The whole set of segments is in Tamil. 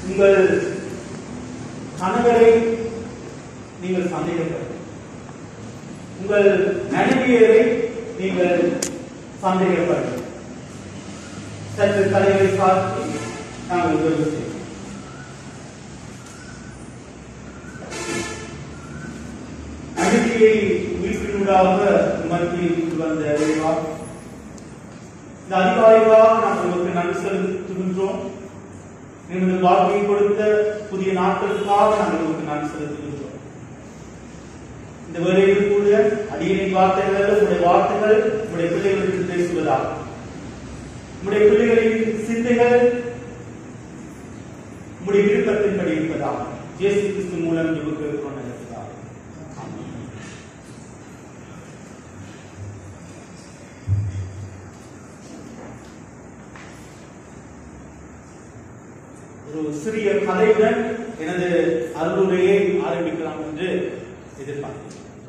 உங்கள் கணவரை நீங்கள் சந்தேகப்பட உங்கள் மனைவியரை நீங்கள் சந்தேகப்பட சற்று தலைகளை சாத்தி நாங்கள் உதவி செய்வோம் அநீதியை மீட்பினூடாக உமக்கு வந்த இறைவா இந்த அதிகாரிகளாக நாங்கள் உங்களுக்கு நன்றி செலுத்துகின்றோம் எங்களது வாழ்க்கையை கொடுத்த புதிய நாட்களுக்காக நாங்கள் உங்களுக்கு நன்றி செலுத்துகின்றோம் இந்த வேலையில் கூட அடியனின் வார்த்தைகள் உங்களுடைய வார்த்தைகள் உங்களுடைய பிள்ளைகளுக்கு பேசுவதா உங்களுடைய பிள்ளைகளின் சிந்தைகள் உங்களுடைய விருப்பத்தின்படி இருப்பதா இயேசு கிறிஸ்து மூலம் ஜெபம் கேட்கிறோம் நினைக்கிறதா ஒரு சிறிய கதையுடன் எனது அருளுரையை ஆரம்பிக்கலாம் என்று எதிர்பார்க்கிறேன்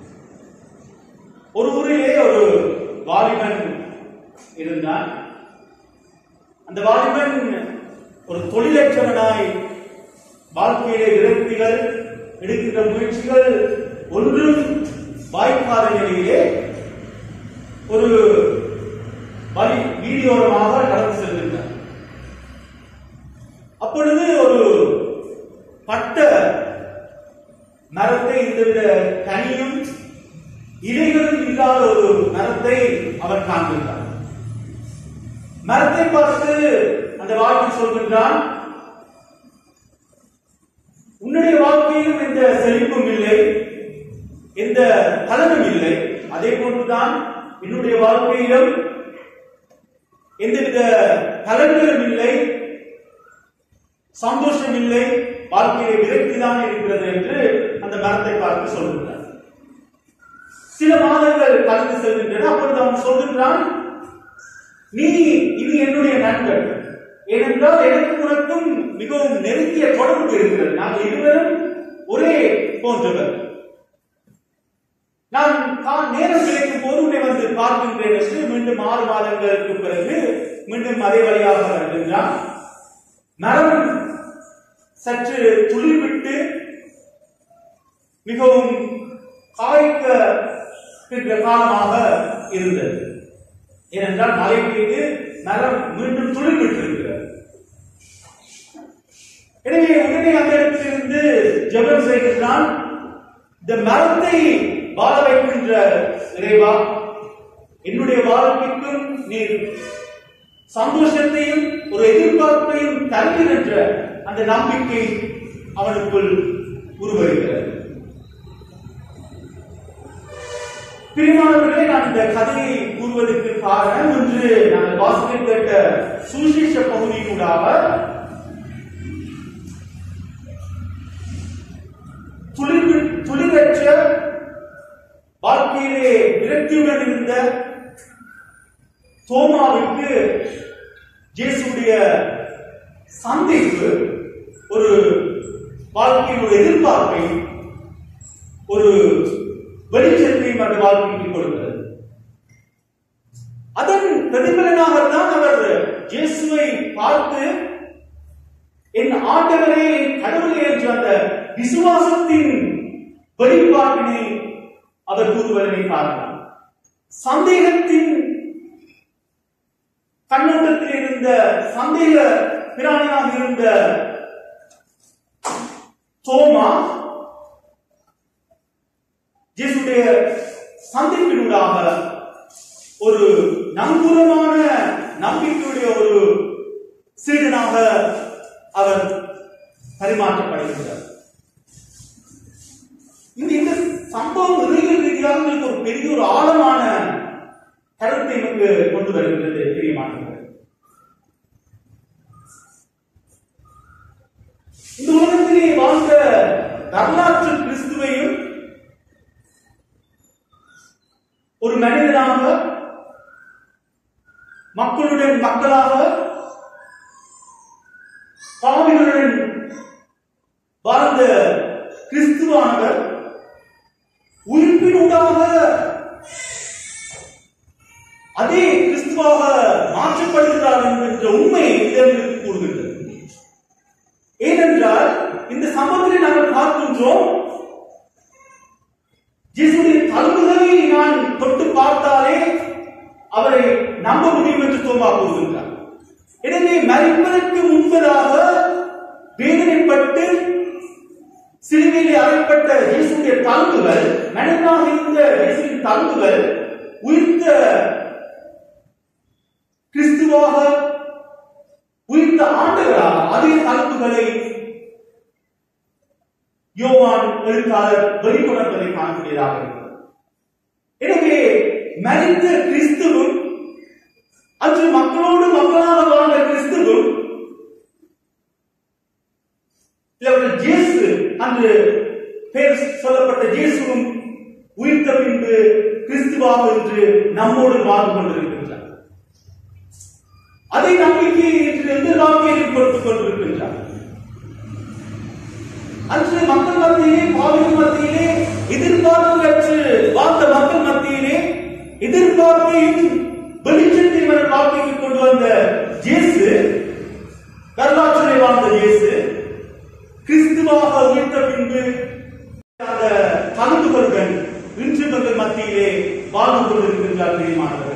ஒரு ஊரிலே ஒரு வாலிபன் இருந்தான் அந்த வாலிபன் ஒரு தொழிலற்றவனாய் வாழ்க்கையிலே விரக்திகள் எடுக்கின்ற முயற்சிகள் ஒன்றும் வாய்க்காத நிலையிலே ஒரு வழி வீடியோரமாக நடந்து செல்கின்றார் அப்பொழுது ஒரு பட்ட மரத்தை இந்தவித கனியும் இலைகளும் இல்லாத ஒரு மரத்தை அவர் காண்கின்றார் மரத்தை பார்த்து அந்த வாழ்க்கை சொல்கின்றான் உன்னுடைய வாழ்க்கையிலும் எந்த செழிப்பும் இல்லை எந்த பலனும் இல்லை அதே போன்றுதான் என்னுடைய வாழ்க்கையிலும் எந்தவித பலன்களும் இல்லை சந்தோஷம் இல்லை வாழ்க்கையிலே விரக்தி தான் இருக்கிறது என்று அந்த மரத்தை பார்த்து சொல்கின்றார் சில மாதங்கள் கடந்து செல்கின்றன அப்பொழுது அவன் சொல்கின்றான் நீ இது என்னுடைய நண்பன் ஏனென்றால் எனக்கு உனக்கும் மிகவும் நெருங்கிய தொடர்பு இருக்கிறது நாங்கள் இருவரும் ஒரே போன்றவர் நான் கா- நேரம் கிடைக்கும் போது உன்னை வந்து பார்க்கின்றேன் என்று மீண்டும் ஆறு மாதங்களுக்கு பிறகு மீண்டும் அதே வழியாக வருகின்றான் மரம் சற்று துளிர்விட்டு மிகவும் காய்க்க பின்ற காலமாக இருந்தது ஏனென்றால் மழை பெய்து மரம் மீண்டும் துளிர்விட்டிருக்கிறது எனவே உடனே அந்த இடத்திலிருந்து ஜெபம் செய்கின்றான் இந்த மரத்தை வாழ வைக்கின்ற இறைவா என்னுடைய வாழ்க்கைக்கும் நீர் சந்தோஷத்தையும் ஒரு எதிர்பார்ப்பையும் தருகின்ற அந்த நம்பிக்கை அவனுக்குள் உருவருகிறது பிரியமானவர்களே நான் இந்த கதையை கூறுவதற்கு காரணம் இன்று நாங்கள் வாசிக்க கேட்ட சுவிசேஷ பகுதியினூடாக துளிர் துளிரற்ற வாழ்க்கையிலே விரக்தியுடன் இருந்த தோமாவுக்கு இயேசுடைய சந்திப்பு ஒரு வாழ்க்கையின் ஒரு எதிர்பார்ப்பை ஒரு வெளிச்சத்தையும் அந்த வாழ்க்கைக்கு கொடுக்கிறது அதன் பிரதிபலனாகத்தான் அவர் இயேசுவை பார்த்து என் ஆண்டவரே என் கடவுளே என்ற அந்த விசுவாசத்தின் வெளிப்பாட்டினை அவர் கூறுவதனை பார்க்கலாம் சந்தேகத்தின் கண்ணோட்டத்தில் இருந்த சந்தேக பிராணியாக இருந்த தோமா இயேசுடைய சந்திப்பினூடாக ஒரு நம்புறமான நம்பிக்கையுடைய ஒரு சீடனாக அவர் பரிமாற்றப்படுகிறார் இந்த இந்த சம்பவம் இறையியல் ரீதியாக உங்களுக்கு ஒரு பெரிய ஒரு ஆழமான கருத்தை நமக்கு கொண்டு வருகிறது பிரியமானவர்கள் இந்த உலகத்திலே வாழ்ந்த வரலாற்று கிறிஸ்துவையும் ஒரு மனிதனாக மக்களுடன் மக்களாக பாவிகளுடன் வாழ்ந்த கிறிஸ்துவானவர் உறுப்பினூடாக அதே கிறிஸ்துவாக மாற்றப்படுகிறார் என்கின்ற உண்மையை இதற்கு கூறுகின்றது ஏனென்றால் பார்க்கின்றோம் இயேசுடைய தழும்புகளை நான் தொட்டு பார்த்தாலே அவரை நம்ப முடியும் என்று தோமா கூறுகின்றார் எனவே மறிப்பதற்கு முன்பதாக வேதனைப்பட்டு சிலுவையிலே அறைப்பட்ட இயேசுடைய தழும்புகள் மனிதனாக இருந்த இயேசுவின் தழும்புகள் உயிர்த்த கிறிஸ்துவாக உயிர்த்த ஆண்டவராக அதே தழும்புகளை யோவான் எழுத்தாளர் வெளிக்கொணர்வதை காணக்கூடியதாக இருக்கிறது எனவே மரித்த கிறிஸ்துவும் அன்று மக்களோடு மக்களாக வாழ்ந்த கிறிஸ்துவும் இல்லவர்கள் இயேசு அன்று பேர் சொல்லப்பட்ட இயேசுவும் உயிர்த்த பின்பு கிறிஸ்துவாக என்று நம்மோடு வாழ்ந்து கொண்டிருக்கின்றார் அதை நம்பிக்கை என்று எதிர்காலத்தில் கொடுத்துக் கொண்டிருக்கின்றார் அன்று மக்கள் மத்தியிலே பாவிகள் மத்தியிலே எதிர்பார்ப்பற்று வாழ்ந்த மக்கள் மத்தியிலே எதிர்பார்ப்பையும் வெளிச்சத்தை அவர் வாழ்க்கைக்கு கொண்டு வந்த இயேசு வரலாற்றிலே வாழ்ந்த இயேசு கிறிஸ்துவாக உயிர்த்த பின்பு அந்த கலந்துகளுடன் இன்று மக்கள் மத்தியிலே வாழ்ந்து கொண்டிருக்கின்றார் பிரியமானவர்கள்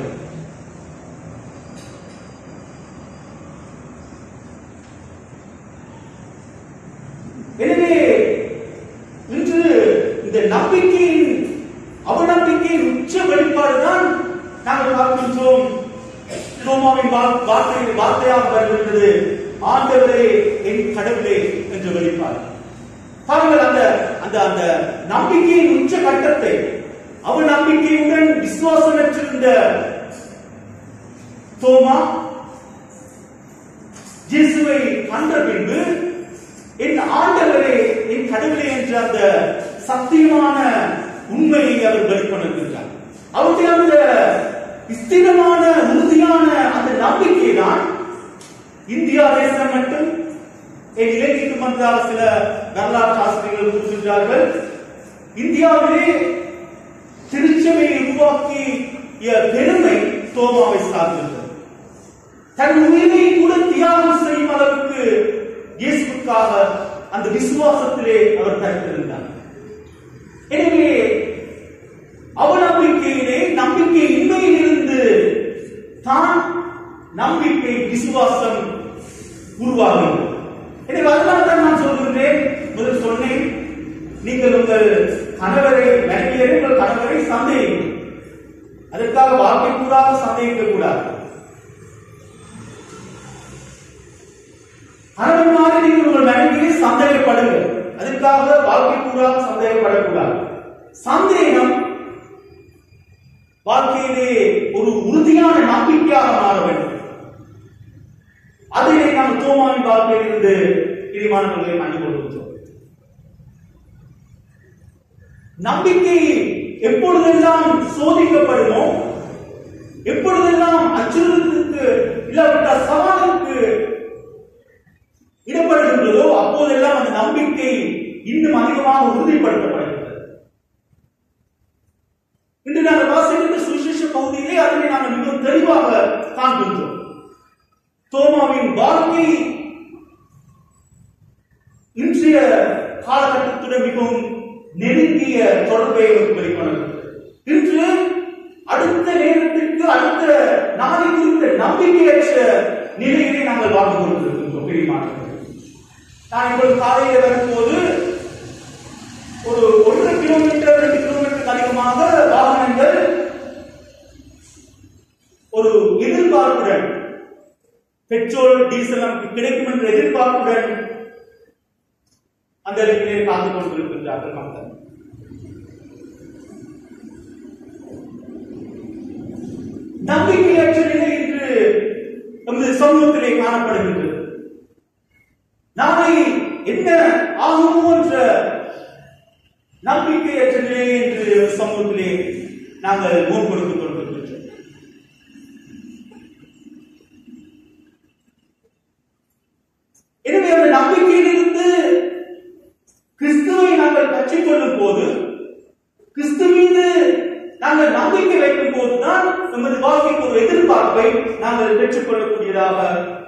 எனவே இன்று இந்த நம்பிக்கையின் அவநம்பிக்கையின் உச்ச வெளிப்பாடுதான் நாங்கள் பார்க்கின்றோம் ரோமாவின் வா- வார்த்தை வார்த்தையாக வருகின்றது ஆண்டவரே என் கடவுளே என்ற வெளிப்பாடு பாருங்கள் அந்த அந்த அந்த நம்பிக்கையின் உச்ச கட்டத்தை அவன் நம்பிக்கையுடன் விசுவாசம் பெற்றிருந்த தோமா இயேசுவை கண்ட பின்பு என் ஆண்டவரே என் கடவுளே என்ற அந்த சத்தியமான உண்மையை அவர் வெளிக்கொண்டிருக்கிறார் அவருடைய அந்த ஸ்திரமான உறுதியான அந்த நம்பிக்கை தான் இந்தியா தேசம் மட்டும் என் இலங்கைக்கு வந்தால் சில வரலாற்று ஆசிரியர்கள் கூறுகின்றார்கள் இந்தியாவிலே திருச்சபையை உருவாக்கிய பெருமை தோமாவை சார்ந்திருந்தது தன் உயிரை கூட தியாகம் செய்யும் அளவுக்கு இயேசுவுக்காக அந்த விசுவாசத்திலே அவர் கருத்திருந்தார் எனவே அவநம்பிக்கையிலே நம்பிக்கை இன்மையில் இருந்து தான் நம்பிக்கை விசுவாசம் உருவாகும் எனவே அதனால் தான் நான் சொல்கின்றேன் முதல் சொன்னேன் நீங்கள் உங்கள் கணவரை மனைவியரை உங்கள் கணவரை சந்தேகிங்கள் அதற்காக வாழ்க்கை கூடாக சந்தேகிக்க கூடாது கணவன்மாரை நீங்கள் உங்கள் மனைவியை சந்தேகப்படுங்கள் அதற்காக வாழ்க்கை கூடாக சந்தேகப்படக்கூடாது சந்தேகம் வாழ்க்கையிலே ஒரு உறுதியான நம்பிக்கையாக மாற வேண்டும் அதிலே நாம் தோமாவின் வாழ்க்கையிலிருந்து பிரிமானங்களை கண்டுகொள்கின்றோம் நம்பிக்கை எப்பொழுதெல்லாம் சோதிக்கப்படுமோ எப்பொழுதெல்லாம் அச்சுறுத்தலுக்கு இல்லாவிட்டால் சவாலுக்கு இடப்படுகின்றதோ அப்போதெல்லாம் அந்த நம்பிக்கை இன்னும் அதிகமாக உறுதிப்படுத்தப்படுகிறது இன்று நாங்கள் வாசிக்கின்ற சுவிசேஷ பகுதியிலே அதனை நாங்கள் மிகவும் தெளிவாக காண்கின்றோம் தோமாவின் வாழ்க்கை இன்றைய காலகட்டத்துடன் மிகவும் நெருங்கிய தொடர்பை அவருக்கு வெளிக்கொண்டிருக்கிறது இன்று அடுத்த நேரத்திற்கு அடுத்த நாளை குறித்த நம்பிக்கையற்ற நிலையிலே நாங்கள் வாழ்ந்து கொண்டிருக்கின்றோம் பெரியமானவர்கள் நான் இப்பொழுது காலையில் வரும்போது ஒரு ஒன்றரை கிலோமீட்டர் ரெண்டு கிலோமீட்டருக்கு அதிகமாக வாகனங்கள் ஒரு எதிர்பார்ப்புடன் பெட்ரோல் டீசல் நமக்கு கிடைக்கும் என்ற எதிர்பார்ப்புடன் அந்த இடத்திலே காத்து கொண்டிருக்கின்றார்கள் மக்கள் நம்பிக்கையற்ற நிலை இன்று நமது சமூகத்திலே காணப்படுகின்றது நாளை என்ன ஆகுமோ என்ற நம்பிக்கையற்ற நிலை என்று சமூகத்திலே நாங்கள் முன் கொடுத்துக் கொண்டிருக்கின்றோம் எனவே அந்த நம்பிக்கையிலிருந்து கிறிஸ்துவை நாங்கள் கற்றுக்கொள்ளும் போது கிறிஸ்து மீது நாங்கள் நம்பிக்கை வைக்கும் போதுதான் நமது வாழ்க்கைக்கு ஒரு எதிர்பார்ப்பை நாங்கள் பெற்றுக்கொள்ளக்கூடியதாக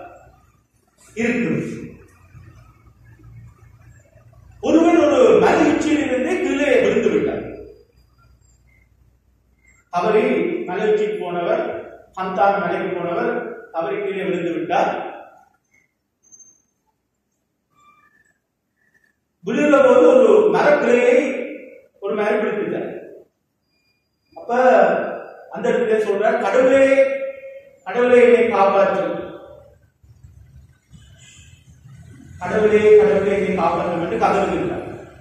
இருக்கும் ஒருவர் ஒரு மனித ஹந்தான் மலைக்கு போனவர் தவறி கீழே விழுந்து விட்டார் விழுகிற போது ஒரு மரக்கிளையை ஒரு மரம் பிடித்துட்டார் அப்ப அந்த இடத்துல சொல்றார் கடவுளே கடவுளே என்னை காப்பாற்று கடவுளே கடவுளே என்னை காப்பாற்றும் என்று கதறுகின்றார்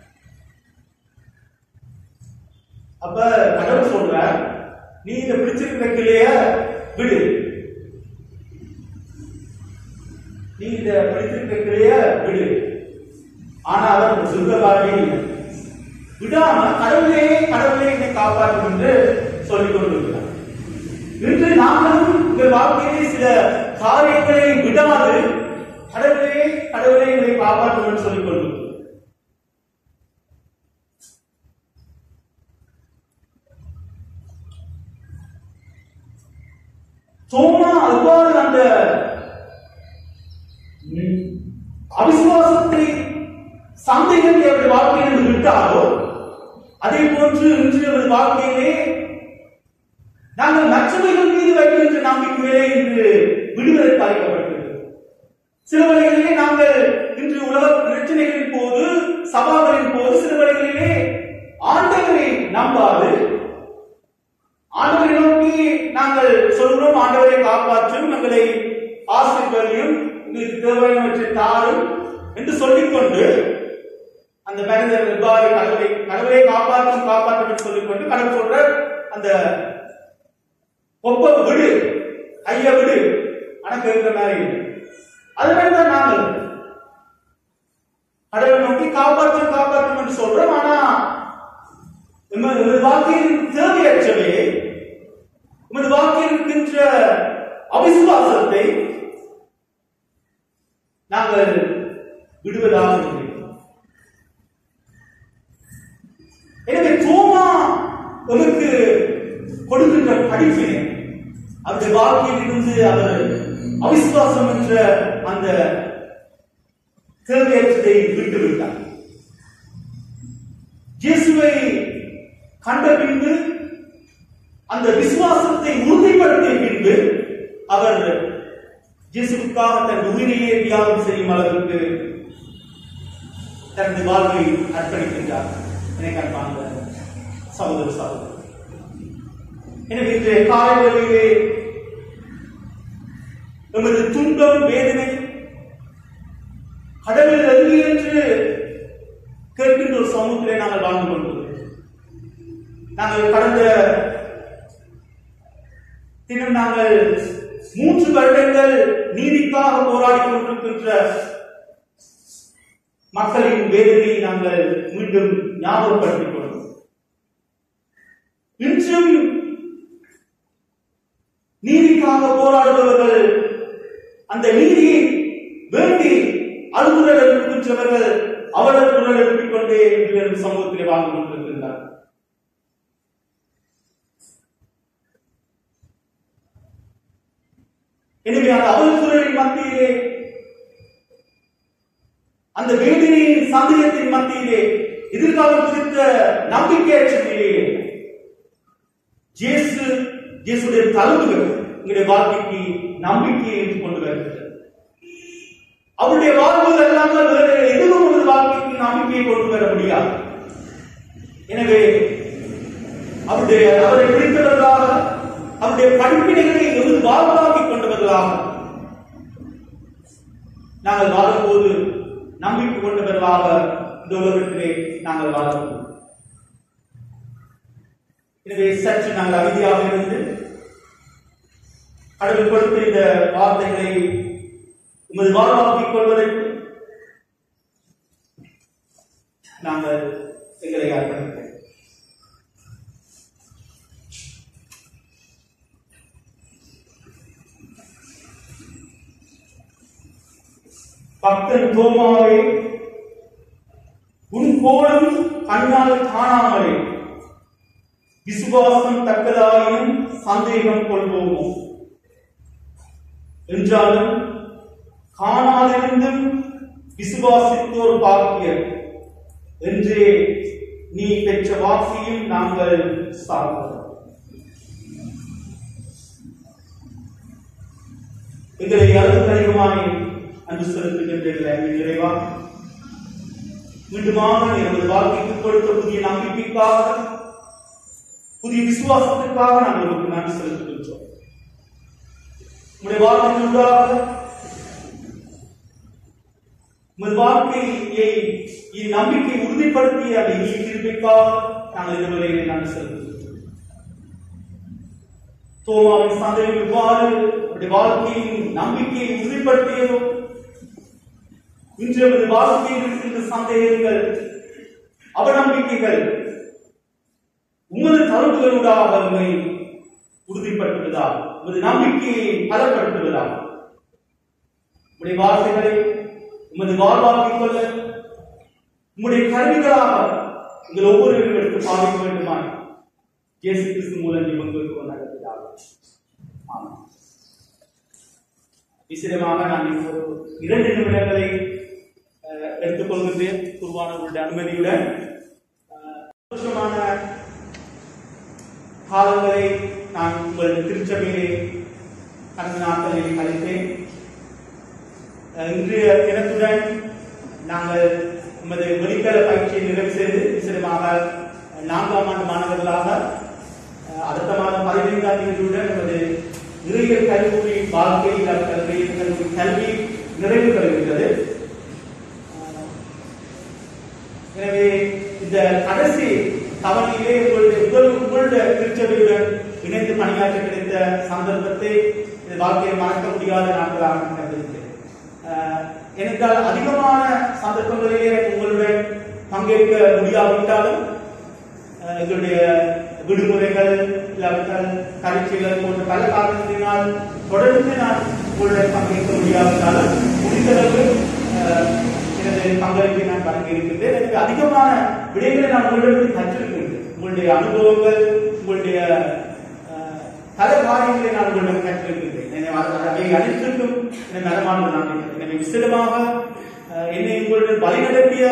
அப்ப கடவுள் சொல்றார் நீ இதை பிடிச்சிருக்கிற கிளைய விடு நீ இத பிடிச்சிருக்கிற கிளைய விடு ஆனா அவர் அந்த சுருக்கக்காரனே இல்லை விடாம கடவுளே கடவுளே என்னை காப்பாற்றும் என்று சொல்லிக் கொண்டிருக்கிறார் இன்று நாங்களும் உங்கள் வாழ்க்கையிலே சில காரியங்களை விடாது கடவுளே கடவுளே என்னை காப்பாற்றும் என்று சொல்லிக் கொண்டிருக்கிறோம் தோமா அவ்வாறு அந்த ம், அவிசுவாசத்தை சந்தைகள் அவருடைய வாழ்க்கையில் விட்டாரோ அதே போன்று இன்று அவரது வாழ்க்கையிலே நாங்கள் மற்றவர்கள் மீது வைக்கின்ற நம்பிக்கையிலே இன்று விடுதலை அழைக்கப்பட்டிருக்கிறது சில வழிகளிலே நாங்கள் இன்று உலக பிரச்சனைகளின் போது சவால்களின் போது சில வழிகளிலே ஆண்டவரை நம்பாது ஆண்டவரை நோக்கி நாங்கள் சொல்கிறோம் ஆண்டவரை காப்பாற்றும் எங்களை ஆசிர்வதியும் எங்களுக்கு தேவையானவற்றை தாரும் என்று சொல்லிக்கொண்டு அந்த மனிதர் நிர்வாகி கடவுளை கடவுளை காப்பாற்றும் காப்பாற்றும் என்று சொல்லிக்கொண்டு கடவுள் சொல்ற அந்த ஒப்ப விடு ஐய விடு ஆனா கேட்கிற மாதிரி இல்லை அது மாதிரி தான் நாங்கள் கடவுளை நோக்கி காப்பாற்றும் காப்பாற்றும் என்று சொல்றோம் ஆனா எமது எமது வாழ்க்கையின் தேவையற்றவை எமது வாழ்க்கையில் இருக்கின்ற அவிசுவாசத்தை நாங்கள் விடுவதாக இல்லை எனவே தோமா நமக்கு கொடுக்கின்ற படிப்பினை அவருடைய வாழ்க்கையில் இருந்து அவர் அவிசுவாசம் என்ற அந்த தேவையற்றதை விட்டு விட்டார் இயேசுவை கண்ட பின்பு அந்த விசுவாசத்தை உறுதிப்படுத்திய பின்பு அவர் இயேசுவுக்காக தன் உயிரையே தியாகம் செய்யும் அளவுக்கு தனது வாழ்வை அர்ப்பணிக்கின்றார் எனக்கு அன்பான சகோதர சகோதரி எனவே இன்றைய காலை வேளையிலே எமது துன்பம் வேதனை கடவுள் எங்கே என்று கேட்கின்ற ஒரு சமூகத்திலே நாங்கள் வாழ்ந்து கொண்டிருக்கிறோம் நாங்கள் கடந்த தினம் நாங்கள் மூன்று வருடங்கள் நீதிக்காக போராடி கொண்டிருக்கின்ற மக்களின் வேதனையை நாங்கள் மீண்டும் ஞாபகப்படுத்திக் கொள்வோம் இன்றும் நீதிக்காக போராடுபவர்கள் அந்த நீதியை வேண்டி அழுகுரல் எழுப்புகின்றவர்கள் அவரது குரல் எழுப்பிக் கொண்டே இன்று சமூகத்திலே வாழ்ந்து கொண்டிருக்கின்றார் எனவே அந்த அவல் குரலின் மத்தியிலே அந்த வேதனையின் சந்தேகத்தின் மத்தியிலே எதிர்காலம் குறித்த நம்பிக்கையற்ற நிலையிலே இயேசு இயேசுடைய தழுவுகள் எங்களுடைய வாழ்க்கைக்கு நம்பிக்கையை எடுத்துக் கொண்டு வருகிறது அவருடைய வாழ்வு அல்லாமல் வேறு எதுவும் ஒரு வாழ்க்கைக்கு நம்பிக்கையை கொண்டு வர முடியாது எனவே அவருடைய அவரை பிடித்தவர்களாக அவருடைய படிப்பினைகளை எமது வாழ்வாக்கி கொண்டவர்களாக நாங்கள் வாழும்போது நம்பிக்கை கொண்டவர்களாக இந்த உலகத்திலே நாங்கள் வாழவும் எனவே சற்று நாங்கள் அமைதியாக இருந்து கடவுள் கொடுத்த இந்த வார்த்தைகளை உமது வாழ்வாக்கிக் கொள்வதற்கு நாங்கள் எங்களை அர்ப்பணிப்போம் பக்தன் தோமாவே உன் கோலம் கண்ணால் காணாமலே விசுவாசம் தக்கதாயினும் சந்தேகம் கொள்வோமோ என்றாலும் காணாதிருந்தும் விசுவாசித்தோர் பாக்கியர் என்றே நீ பெற்ற வாக்கியும் நாங்கள் சார்ந்தோம் எங்களை அளவுக்கு அதிகமாய் அன்பு செலுத்துகின்ற எங்கள் இறைவா மீண்டுமாக நீர் நமது வாழ்க்கைக்கு கொடுத்த புதிய நம்பிக்கைக்காக புதிய விசுவாசத்திற்காக நாங்கள் உங்களுக்கு நன்றி செலுத்துகின்றோம் உங்களுடைய வாழ்க்கையூடாக உங்கள் வாழ்க்கையை இந்நம்பிக்கை உறுதிப்படுத்திய அந்த இனிய கிருபைக்காக நாங்கள் இதுவரை நன்றி செலுத்துகிறோம் தோமாவின் சந்தையில் இவ்வாறு அவருடைய வாழ்க்கையின் நம்பிக்கையை உறுதிப்படுத்தியதோ இன்று நமது வாழ்க்கையில் இருக்கின்ற சந்தேகங்கள் அவநம்பிக்கைகள் உமது தரவுகளூடாக நம்மை உறுதிப்படுத்துவதா உமது நம்பிக்கையை பலப்படுத்துவதா உம்முடைய வார்த்தைகளை உமது வாழ்வாக்கிக் கொள்ள உம்முடைய கருவிகளாக உங்கள் ஒவ்வொருவரும் எடுத்து பாதிக்க வேண்டுமாய் இயேசு கிறிஸ்து மூலம் இவங்களுக்கு நடத்தினார் ஆமாம் விசிடமாக நான் இப்போ இரண்டு நிமிடங்களை அஹ், எடுத்துக்கொள்கின்றேன் குருவானவர்களுடைய அனுமதியுடன் அஹ், சந்தோஷமான காலங்களை நான் உங்கள் திருச்சபையிலே கடந்த நாட்களில் கழித்தேன் அஹ், இன்றைய தினத்துடன் நாங்கள் நமது வெளிக்கல பயிற்சியை நிறைவு செய்து விசேடமாக நான்காம் ஆண்டு மாணவர்களாக அஹ், அடுத்த மாதம் பதினைந்தாம் தேதியுடன் நமது இறையியல் கல்லூரி வாழ்க்கை இறையியல் கல்லூரி கல்வி நிறைவு பெறுகின்றது அஹ், எனவே இந்த கடைசி தவணையிலே உங்களுடைய முதல் உங்களுடைய திருச்சபையுடன் இணைந்து பணியாற்ற கிடைத்த சந்தர்ப்பத்தை இந்த வாழ்க்கையை மறக்க முடியாத நாட்களாக நான் கருதுகிறேன் அஹ், ஏனென்றால் அதிகமான சந்தர்ப்பங்களிலே உங்களுடன் பங்கேற்க முடியாவிட்டாலும் அஹ், எங்களுடைய விடுமுறைகள் இல்லாவிட்டால் பரீட்சைகள் போன்ற பல காரணத்தினால் தொடர்ந்து நான் உங்களுடன் பங்கேற்க முடியாவிட்டாலும் முடிந்தளவு அஹ், எனது பங்களிப்பை நான் வழங்கி இருக்கின்றேன் எனக்கு அதிகமான விடயங்களை நான் உங்களிடம் கற்றிருக்கின்றேன் உங்களுடைய அனுபவங்கள் உங்களுடைய அஹ், பல காரியங்களை நான் உங்களிடம் கற்றிருக்கின்றேன் எனவே அது- அவை அனைத்திற்கும் என் நலமான நான் எனவே விசிடமாக அஹ், என்னை உங்களுடன் வழிநடத்திய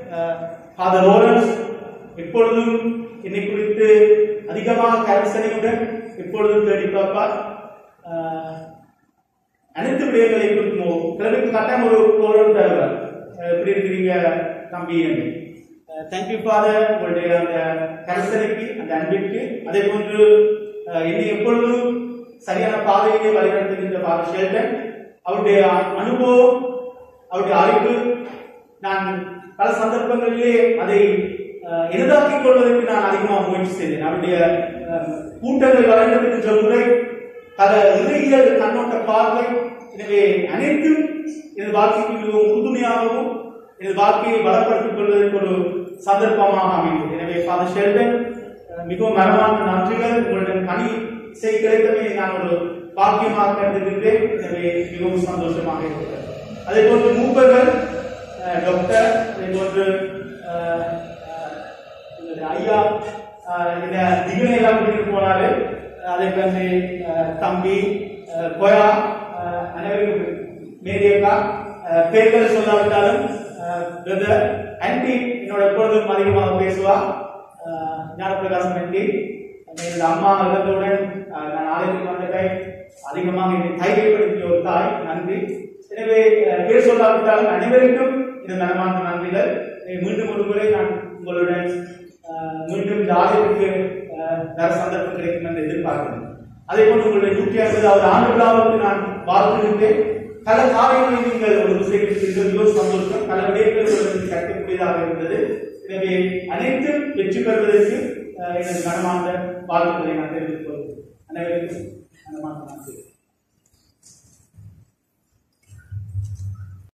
ஃபாதர் ரோலன்ஸ் எப்பொழுதும் என்னை குறித்து அதிகமாக கரிசனையுடன் எப்பொழுதும் தேடி பார்ப்பார் அஹ், அனைத்து விடயங்களை குறித்தும் கிளவிக்கு கட்டாயம் ஒரு கோலம் தருவார் அஹ் எப்படி இருக்கிறீங்க தம்பி தேங்க்யூ ஃபாதர் உங்களுடைய அந்த கரிசனைக்கு அந்த அன்பிற்கு அதே போன்று அஹ், என்னை எப்பொழுதும் சரியான பாதையிலே வழிநடத்துகின்ற ஃபாதர் ஷெல்டன் அவருடைய அ- அனுபவம் அவருடைய அறிவு நான் பல சந்தர்ப்பங்களிலே அதை அஹ், எளிதாக்கிக் கொள்வதற்கு நான் அதிகமாக முயற்சி செய்தேன் அவருடைய அஹ், கூட்டங்கள் வழிநடத்துகின்ற முறை பல இறையியல் கண்ணோட்ட பார்வை எனவே அனைத்தும் எனது வாழ்க்கைக்கு மிகவும் உறுதுணையாகவும் எனது வாழ்க்கையை பலப்படுத்திக் கொள்வதற்கு ஒரு சந்தர்ப்பமாக அமைந்தது எனவே ஃபாதர் ஷெல்டன் அஹ், மிகவும் மரமான நன்றிகள் உங்களுடன் பணி செய்ய கிடைத்தமே நான் ஒரு பாக்கியமாக கருதுகின்றேன் எனவே மிகவும் சந்தோஷமாக இருக்கிறது அதே போன்று மூப்பர்கள் அஹ், டாக்டர் அதே போன்று அஹ், அஹ், இந்த ஐயா அஹ், இந்த திகிலை எல்லாம் கூட்டிட்டு போனாரு அதை வந்து அஹ், தம்பி அஹ், கொயா அஹ், அனைவருக்கும் மேரியக்கா அஹ், பேர்கள் சொல்லாவிட்டாலும் பிரதர் ஆன்டி என்னோட எப்பொழுதும் அதிகமாக பேசுவா அஹ், ஞானப்பிரகாசம் ஆன்டி என்னோட அம்மா இறந்தவுடன் அஹ், நான் ஆலயத்துக்கு வந்த டைம் அதிகமாக என்னை தைரியப்படுத்திய ஒரு தாய் நன்றி எனவே அஹ், பேர் சொல்லாவிட்டாலும் அனைவருக்கும் இந்த மனமான நன்றிகள் எனவே மீண்டும் ஒரு முறை நான் உங்களுடன் அஹ், மீண்டும் இந்த ஆலயத்துக்கு அஹ், வர சந்தர்ப்பம் கிடைக்கும் என்று எதிர்பார்க்கிறேன் அதே போன்று உங்களுடைய நூற்றி ஐம்பதாவது ஆண்டு விழாவுக்கு நான் வாழ்த்துகின்றேன் பல காரியங்களை நீங்கள் ஒரு செய்திருக்கிறீர்கள் மிகவும் சந்தோஷம் பல விடயங்கள் உங்களுக்கு கற்கக்கூடியதாக இருந்தது எனவே அனைத்தும் வெற்றி பெறுவதற்கு அஹ், எனது மனமார்ந்த வாழ்த்துக்களை நான் தெரிவித்துக் கொள்கிறேன் அனைவருக்கும் மனமார்ந்த நன்றி